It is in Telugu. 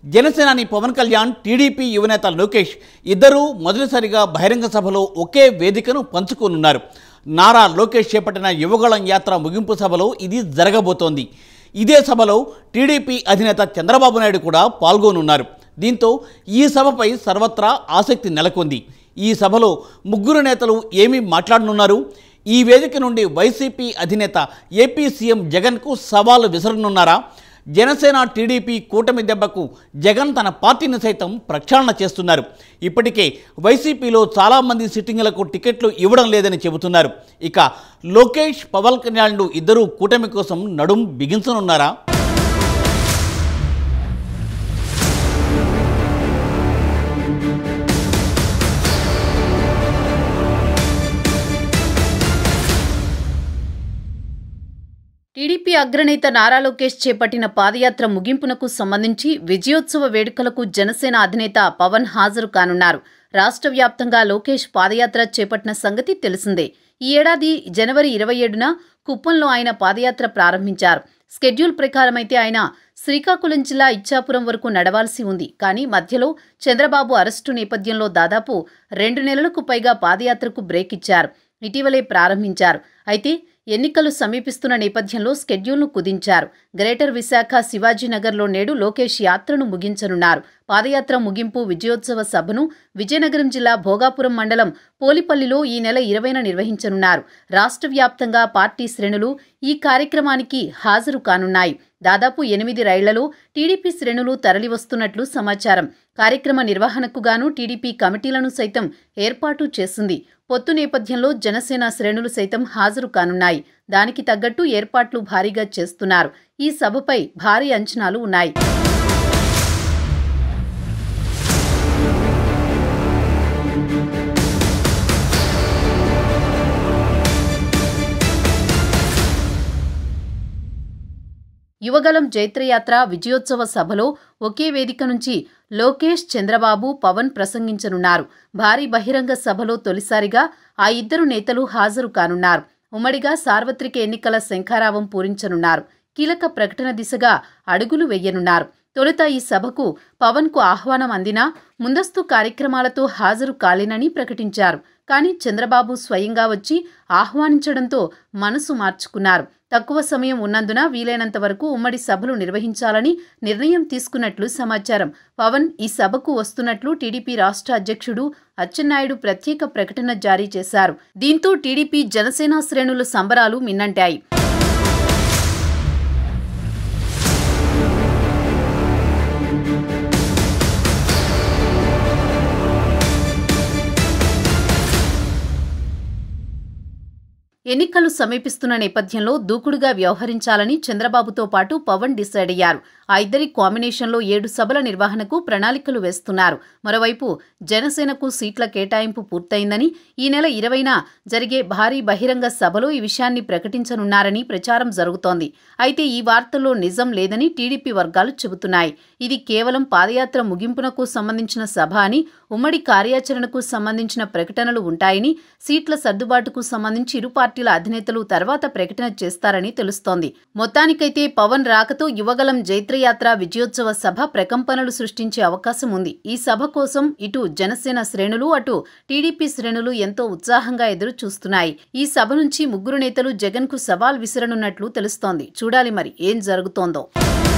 జనసేనాని పవన్ కళ్యాణ్ టీడీపీ యువనేత లోకేష్ ఇద్దరూ మొదటిసారిగా బహిరంగ సభలో ఒకే వేదికను పంచుకోనున్నారు నారా లోకేష్ చేపట్టిన యువగళం యాత్ర ముగింపు సభలో ఇది జరగబోతోంది ఇదే సభలో టీడీపీ అధినేత చంద్రబాబు నాయుడు కూడా పాల్గొనున్నారు దీంతో ఈ సభపై సర్వత్రా ఆసక్తి నెలకొంది ఈ సభలో ముగ్గురు నేతలు ఏమి మాట్లాడనున్నారు ఈ వేదిక నుండి వైసీపీ అధినేత ఏపీ సీఎం జగన్కు సవాలు విసరనున్నారా జనసేన టీడీపీ కూటమి దెబ్బకు జగన్ తన పార్టీని సైతం ప్రక్షాళన చేస్తున్నారు ఇప్పటికే వైసీపీలో చాలామంది సిట్టింగులకు టికెట్లు ఇవ్వడం లేదని చెబుతున్నారు ఇక లోకేష్ పవన్ కళ్యాణ్లు ఇద్దరూ కూటమి కోసం నడుం బిగించనున్నారా టీడీపీ అగ్రనేత నారా లోకేష్ చేపట్టిన పాదయాత్ర ముగింపునకు సంబంధించి విజయోత్సవ వేడుకలకు జనసేన అధినేత పవన్ హాజరు కానున్నారు రాష్ట్ర వ్యాప్తంగా లోకేష్ పాదయాత్ర చేపట్టిన సంగతి తెలిసిందే ఈ ఏడాది జనవరి ఇరవై ఏడున కుప్పంలో ఆయన పాదయాత్ర ప్రారంభించారు స్కెడ్యూల్ ప్రకారమైతే ఆయన శ్రీకాకుళం జిల్లా ఇచ్చాపురం వరకు నడవాల్సి ఉంది కానీ మధ్యలో చంద్రబాబు అరెస్టు నేపథ్యంలో దాదాపు రెండు నెలలకు పైగా పాదయాత్రకు బ్రేక్ ఇచ్చారు ఇటీవలే ప్రారంభించారు అయితే ఎన్నికలు సమీపిస్తున్న నేపథ్యంలో స్కెడ్యూల్ను కుదించారు గ్రేటర్ విశాఖ శివాజీనగర్లో నేడు లోకేష్ యాత్రను ముగించనున్నారు పాదయాత్ర ముగింపు విజయోత్సవ సభను విజయనగరం జిల్లా భోగాపురం మండలం పోలిపల్లిలో ఈ నెల ఇరవైన నిర్వహించనున్నారు రాష్ట్ర వ్యాప్తంగా పార్టీ శ్రేణులు ఈ కార్యక్రమానికి హాజరు కానున్నాయి దాదాపు ఎనిమిది రైళ్లలో టీడీపీ శ్రేణులు తరలివస్తున్నట్లు సమాచారం కార్యక్రమ నిర్వహణకు గాను టీడీపీ కమిటీలను సైతం ఏర్పాటు చేసింది పొత్తు నేపథ్యంలో జనసేన శ్రేణులు సైతం హాజరు కానున్నాయి దానికి తగ్గట్టు ఏర్పాట్లు భారీగా చేస్తున్నారు ఈ సభపై భారీ అంచనాలు ఉన్నాయి యువగలం జైత్రయాత్ర విజయోత్సవ సభలో ఒకే వేదిక నుంచి లోకేష్ చంద్రబాబు పవన్ ప్రసంగించనున్నారు భారీ బహిరంగ సభలో తొలిసారిగా ఆ ఇద్దరు నేతలు హాజరు కానున్నారు ఉమ్మడిగా సార్వత్రిక ఎన్నికల శంఖారావం పూరించనున్నారు కీలక ప్రకటన దిశగా అడుగులు వెయ్యనున్నారు తొలుత ఈ సభకు పవన్కు ఆహ్వానం అందినా ముందస్తు కార్యక్రమాలతో హాజరు కాలేనని ప్రకటించారు కానీ చంద్రబాబు స్వయంగా వచ్చి ఆహ్వానించడంతో మనసు మార్చుకున్నారు తక్కువ సమయం ఉన్నందున వీలైనంత వరకు ఉమ్మడి సభలు నిర్వహించాలని నిర్ణయం తీసుకున్నట్లు సమాచారం పవన్ ఈ సభకు వస్తున్నట్లు టీడీపీ రాష్ట్ర అధ్యక్షుడు అచ్చెన్నాయుడు ప్రత్యేక ప్రకటన జారీ చేశారు దీంతో టీడీపీ జనసేన శ్రేణుల సంబరాలు మిన్నంటాయి ఎన్నికలు సమీపిస్తున్న నేపథ్యంలో దూకుడుగా వ్యవహరించాలని చంద్రబాబుతో పాటు పవన్ డిసైడ్ అయ్యారు ఆ ఇద్దరి కాంబినేషన్లో ఏడు సభల నిర్వహణకు ప్రణాళికలు వేస్తున్నారు మరోవైపు జనసేనకు సీట్ల కేటాయింపు పూర్తయిందని ఈ నెల ఇరవైన జరిగే భారీ బహిరంగ సభలో ఈ విషయాన్ని ప్రకటించనున్నారని ప్రచారం జరుగుతోంది అయితే ఈ వార్తల్లో నిజం లేదని టీడీపీ వర్గాలు చెబుతున్నాయి ఇది కేవలం పాదయాత్ర ముగింపునకు సంబంధించిన సభ అని ఉమ్మడి కార్యాచరణకు సంబంధించిన ప్రకటనలు ఉంటాయని సీట్ల సర్దుబాటుకు సంబంధించి ఇరు పార్టీల అధినేతలు తర్వాత ప్రకటన చేస్తారని తెలుస్తోంది మొత్తానికైతే పవన్ రాకతో యువగలం జైత్రయాత్ర విజయోత్సవ సభ ప్రకంపనలు సృష్టించే అవకాశం ఉంది ఈ సభ కోసం ఇటు జనసేన శ్రేణులు అటు టీడీపీ శ్రేణులు ఎంతో ఉత్సాహంగా ఎదురు చూస్తున్నాయి ఈ సభ నుంచి ముగ్గురు నేతలు జగన్ కు సవాల్ విసరనున్నట్లు తెలుస్తోంది చూడాలి మరి ఏం జరుగుతోందో